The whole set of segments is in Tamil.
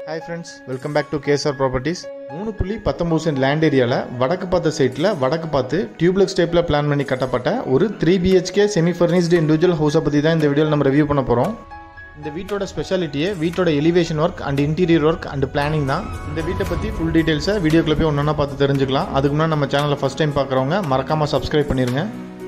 hi friends welcome back to KSR properties மூணு புள்ளி பத்தொம்பது சென்ட் லேண்ட் ஏரியாவில் வடக்கு பார்த்த சைட்டில் வடக்கு பார்த்து டியூப்லெக்ஸ் டைப்பில் பிளான் பண்ணி கட்டப்பட்ட ஒரு three BHK semi furnished individual ஹவுஸை பற்றி தான் இந்த வீடியோவில் நம்ம ரிவ்யூ பண்ண போகிறோம் இந்த வீட்டோட ஸ்பெஷாலிட்டியே வீட்டோட elevation work and interior work and planning தான் இந்த வீட்டை பற்றி ஃபுல் டீட்டெயில்ஸை வீடியோக்குள்ள போய் ஒன்றா பார்த்து தெரிஞ்சுக்கலாம் அதுக்கு முன்னாடி நம்ம சேனலை ஃபஸ்ட் டைம் பார்க்குறவங்க மறக்காமல் சப்ஸ்கிரைப் பண்ணிடுங்க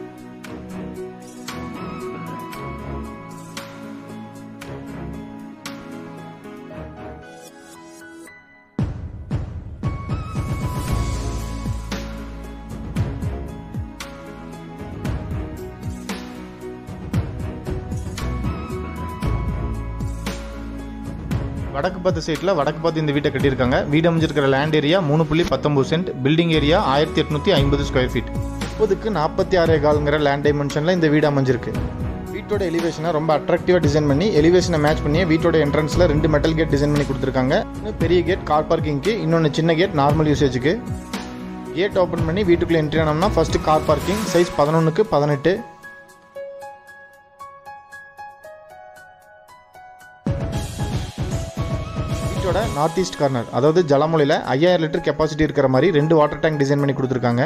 வடக்கு பார்த்த சைட்டில் வடக்கு பார்த்து இந்த வீட்டை கட்டியிருக்காங்க வீடு அமைஞ்சிருக்கிற லேண்ட் ஏரியா மூணு புள்ளி பத்தொம்பது சென்ட் பில்டிங் ஏரியா ஆயிரத்தி எட்நூற்றி ஐம்பது ஸ்கொயர் ஃபீட் முப்பதுக்கு நாற்பத்தி ஆறே கால்ங்கிற லேண்ட் டைமென்ஷனில் இந்த வீடு அமைஞ்சிருக்கு வீட்டோட எலிவேஷனை ரொம்ப அட்ராக்டிவாக டிசைன் பண்ணி எலிவேஷனை மேட்ச் பண்ணி வீட்டோட என்ட்ரன்ஸில் ரெண்டு மெட்டல் கேட் டிசைன் பண்ணி கொடுத்துருக்காங்க இன்னும் பெரிய கேட் கார் பார்க்கிங்க்கு இன்னொன்று சின்ன கேட் நார்மல் யூசேஜுக்கு கேட் ஓப்பன் பண்ணி வீட்டுக்குள்ளே என்ட்ரி ஆனோம்னா ஃபஸ்ட்டு கார் பார்க்கிங் சைஸ் பதினொன்றுக்கு பதினெட்டு வீட்டோட நார்த் ஈஸ்ட் கார்னர் அதாவது ஜலமொழியில் ஐயாயிரம் லிட்டர் கெப்பாசிட்டி இருக்கிற மாதிரி ரெண்டு வாட்டர் டேங்க் டிசைன் பண்ணி கொடுத்துருக்காங்க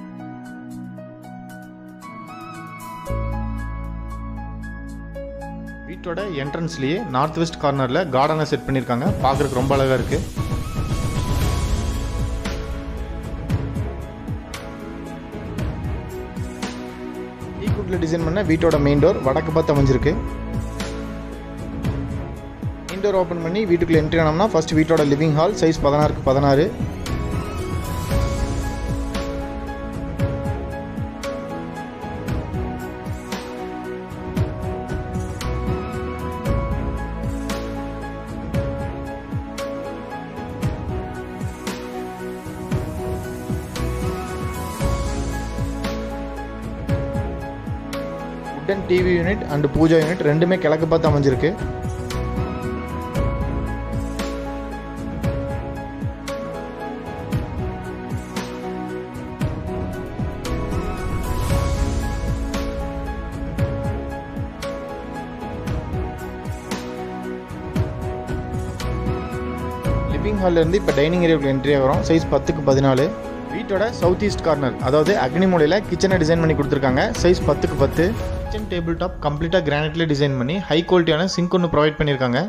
வீட்டோட என்ட்ரன்ஸ்லேயே நார்த் வெஸ்ட் கார்னரில் கார்டனை செட் பண்ணியிருக்காங்க பார்க்குறதுக்கு ரொம்ப அழகாக இருக்குது ஈக்குட்டில் டிசைன் பண்ண வீட்டோட மெயின் டோர் வடக்கு பார்த்து அமைஞ்சிருக்கு மெயின் டோர் ஓப்பன் பண்ணி வீட்டுக்குள்ள என்ட்ரி ஆனோம்னா ஃபர்ஸ்ட் வீட்டோட லிவிங் ஹால் சைஸ் பதினாறுக்கு பதினாறு wooden TV unit and pooja unit ரெண்டுமே கிழக்கு பார்த்து அமைஞ்சிருக்கு லிவிங் ஹால்ல இருந்து இப்போ டைனிங் ஏரியாவுக்கு என்ட்ரி ஆகிறோம் சைஸ் பத்துக்கு பதினாலு வீட்டோட சவுத் ஈஸ்ட் கார்னர் அதாவது அக்னிமூலையில் கிச்சனை டிசைன் பண்ணி கொடுத்துருக்காங்க சைஸ் பத்துக்கு பத்து கிச்சன் டேபிள் டாப் கம்ப்ளீட்டாக கிரானைட்ல டிசைன் பண்ணி ஹை குவாலிட்டியான சிங்க் ஒன்று ப்ரொவைட் பண்ணியிருக்காங்க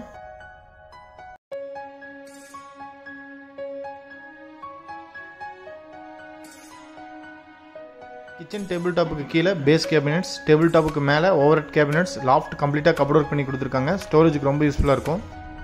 கிச்சன் டேபிள் டாப்புக்கு கீழே பேஸ் கேபினெட்ஸ் டேபிள் டாப்புக்கு மேலே ஓவர் ஹெட் கேபினெட்ஸ் லாஃப்ட் கம்ப்ளீட்டாக கபோர்ட் ஒர்க் பண்ணி கொடுத்துருக்காங்க ஸ்டோரேஜுக்கு ரொம்ப யூஸ்ஃபுல்லாக இருக்கும்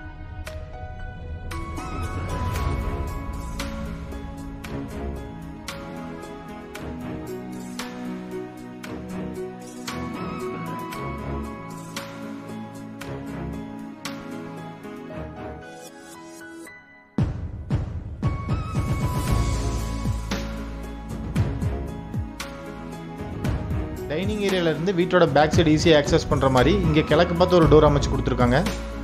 டைனிங் ஏரியால இருந்து வீட்டோட பேக் சைடு ஈஸியாக ஆக்சஸ் பண்ணுற மாதிரி இங்கே கிழக்கு பார்த்து ஒரு டோர் அமைச்சு கொடுத்துருக்காங்க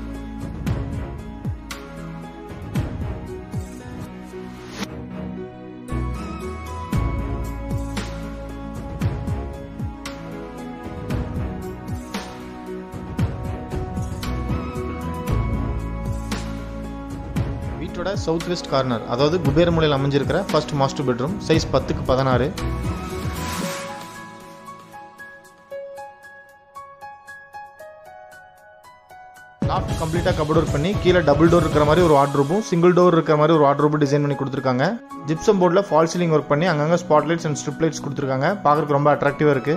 வீட்டோட சவுத் வெஸ்ட் கார்னர் அதாவது குபேரமூலையில் அமைஞ்சிருக்கிற ஃபர்ஸ்ட் மாஸ்டர் பெட்ரூம் சைஸ் பத்துக்கு பதினாறு லாஃப்ட் கம்ப்ளீட்டாக கபோர்ட் ஒர்க் பண்ணி கீழே டபுள் டோர் இருக்கிற மாதிரி ஒரு வார்ட்ரூப்பும் சிங்கிள் டோர் இருக்கிற மாதிரி ஒரு வார்ட்ரூப்பும் டிசைன் பண்ணி கொடுத்துருக்காங்க ஜிப்சம் போர்டில் ஃபால் சீலிங் ஒர்க் பண்ணி அங்கங்கே spot lights and strip lights கொடுத்துருக்காங்க பார்க்குறதுக்கு ரொம்ப அட்ராக்டிவாக இருக்குது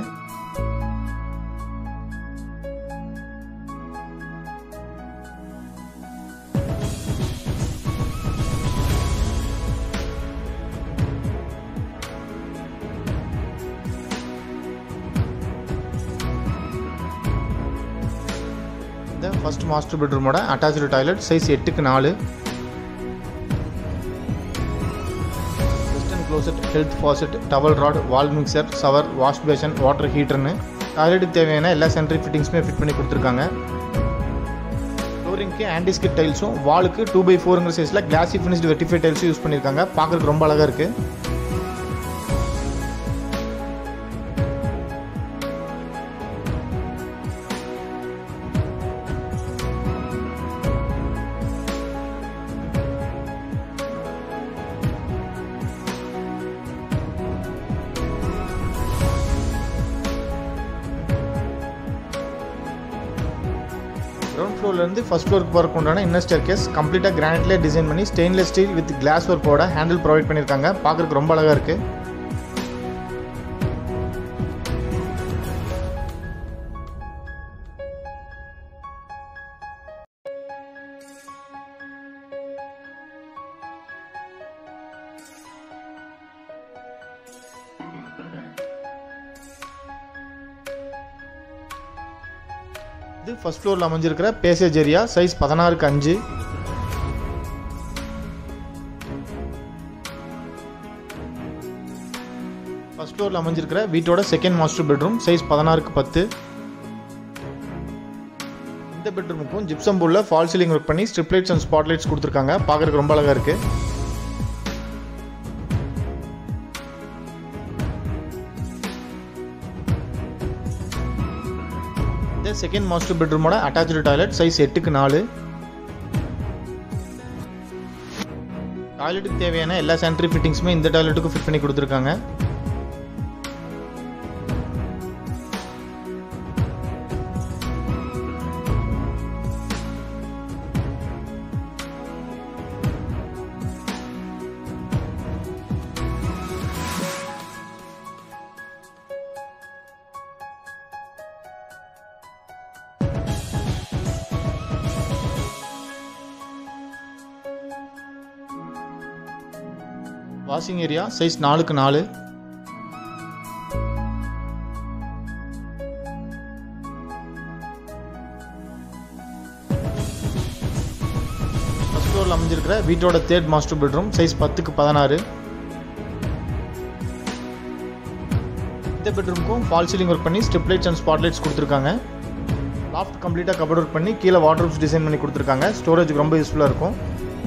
இந்த ஃபர்ஸ்ட் மாஸ்டர் பெட்ரூமோட அட்டாச்சு டாய்லெட் சைஸ் எட்டுக்கு நாலு western closet health faucet towel rod wall mixer shower wash basin water ஹீட்டர்னு டாய்லெட்டுக்கு தேவையான எல்லா சென்ட்ரி ஃபிட்டிங்ஸுமே ஃபிட் பண்ணி கொடுத்துருக்காங்க ஃப்ளோரிங்க்கு ஆன்டிஸ்கிட் டைல்ஸும் வாலுக்கு டூ பை ஃபோருங்கிற சைஸில் கிளாசி ஃபினிஷ்டு வெட்டிஃபை டைல்ஸும் யூஸ் பண்ணியிருக்காங்க பார்க்குறதுக்கு ரொம்ப அழகாக இருக்குது ஃப்ளோர்லேருந்து ஃபஸ்ட் ஃப்ளோருக்கு போகிறக்கு உண்டான இன்னர் ஸ்டேர் கேஸ் கம்ப்ளீட்டாக கிரானைட்லேயே டிசைன் பண்ணி ஸ்டெயின்லெஸ் ஸ்டீல் வித் கிளாஸ் ஒர்க்கோட ஹேண்டில் ப்ரொவைட் பண்ணியிருக்காங்க பார்க்குறதுக்கு ரொம்ப அழகாக இருக்குது இது ஃபர்ஸ்ட் ஃப்ளோரில் அமைஞ்சிருக்கிற பேசேஜ் ஏரியா சைஸ் பதினாறுக்கு அஞ்சு ஃபர்ஸ்ட் ஃப்ளோரில் அமைஞ்சிருக்கிற வீட்டோட செகண்ட் மாஸ்டர் பெட்ரூம் சைஸ் பதினாறுக்கு பத்து இந்த பெட்ரூமுக்கும் ஜிப்சம் போர்டில் ஃபால் சீலிங் ஒர்க் பண்ணி strip lights and spot lights கொடுத்துருக்காங்க பார்க்குறதுக்கு ரொம்ப அழகாக இருக்குது இந்த செகண்ட் மாஸ்டர் பெட்ரூமோட அட்டாச்சு டாய்லெட் சைஸ் எட்டுக்கு நாலு டாய்லெட்டுக்கு தேவையான எல்லா சானிட்டரி ஃபிட்டிங்ஸுமே இந்த டாய்லெட்டுக்கும் ஃபிட் பண்ணி கொடுத்துருக்காங்க வாஷிங் ஏரியா சைஸ் நாலுக்கு நாலு ஃபர்ஸ்ட் ஃப்ளோரில் அமைஞ்சிருக்கிற வீட்டோட தேர்ட் மாஸ்டர் பெட்ரூம் சைஸ் பத்துக்கு பதினாறு இந்த பெட்ரூமுக்கும் ஃபால் சீலிங் ஒர்க் பண்ணி strip lights and spot lights கொடுத்துருக்காங்க லாஃப்ட் கம்ப்ளீட்டாக கபோர்ட் ஒர்க் பண்ணி கீழே வாட்ரூப்ஸ் டிசைன் பண்ணி கொடுத்துருக்காங்க ஸ்டோரேஜுக்கு ரொம்ப யூஸ்ஃபுல்லாக இருக்கும்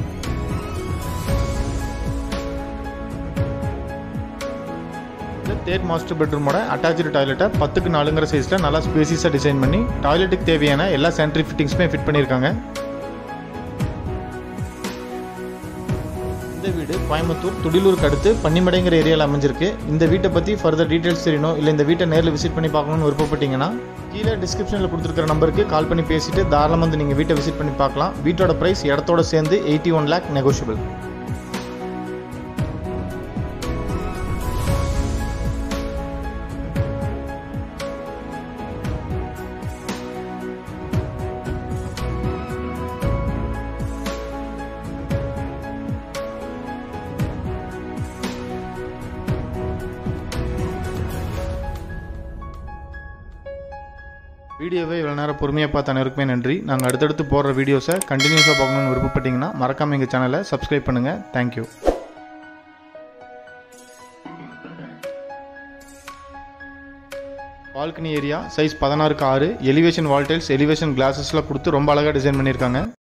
தேர்ட் மாஸ்டர் பெட்ரூமோட அட்டாச்சு டாய்லெட்டை பத்துக்கு நாலுங்கிற சைஸில் நல்லா ஸ்பேசியஸாக டிசைன் பண்ணி டாய்லெட்டுக்கு தேவையான எல்லா சானிட்டரி ஃபிட்டிங்ஸுமே ஃபிட் பண்ணியிருக்காங்க இந்த வீடு கோயம்புத்தூர் துடிலூருக்கு அடுத்து பன்னிமடைங்கிற ஏரியாவில் அமைஞ்சிருக்கு இந்த வீட்டை பற்றி ஃபர்தர் டீட்டெயில்ஸ் தெரியணும் இல்லை இந்த வீட்டை நேரில் விசிட் பண்ணி பார்க்கணும்னு விருப்பப்பட்டீங்கன்னா கீழே டிஸ்கிரிப்ஷனில் கொடுத்துருக்கிற நம்பருக்கு கால் பண்ணி பேசிட்டு தாராளமாக வந்து நீங்கள் வீட்டை விசிட் பண்ணி பார்க்கலாம் வீட்டோட ப்ரைஸ் இடத்தோட சேர்ந்து எயிட்டி ஒன் லேக் நெகோஷியபிள் வீடியோவை இவ்வளோ நேரம் பொறுமையாக பார்த்த அனைவருக்குமே நன்றி நாங்கள் அடுத்தடுத்து போடுற வீடியோஸை கண்டினியூஸாக பார்க்கணுன்னு விருப்பப்பட்டீங்கன்னா மறக்காமல் எங்கள் சேனலை சப்ஸ்கிரைப் பண்ணுங்கள் தேங்க்யூ பால்கனி ஏரியா சைஸ் பதினாறுக்கு ஆறு எலிவேஷன் வால்டைல்ஸ் எலிவேஷன் கிளாஸஸ்லாம் கொடுத்து ரொம்ப அழகாக டிசைன் பண்ணியிருக்காங்க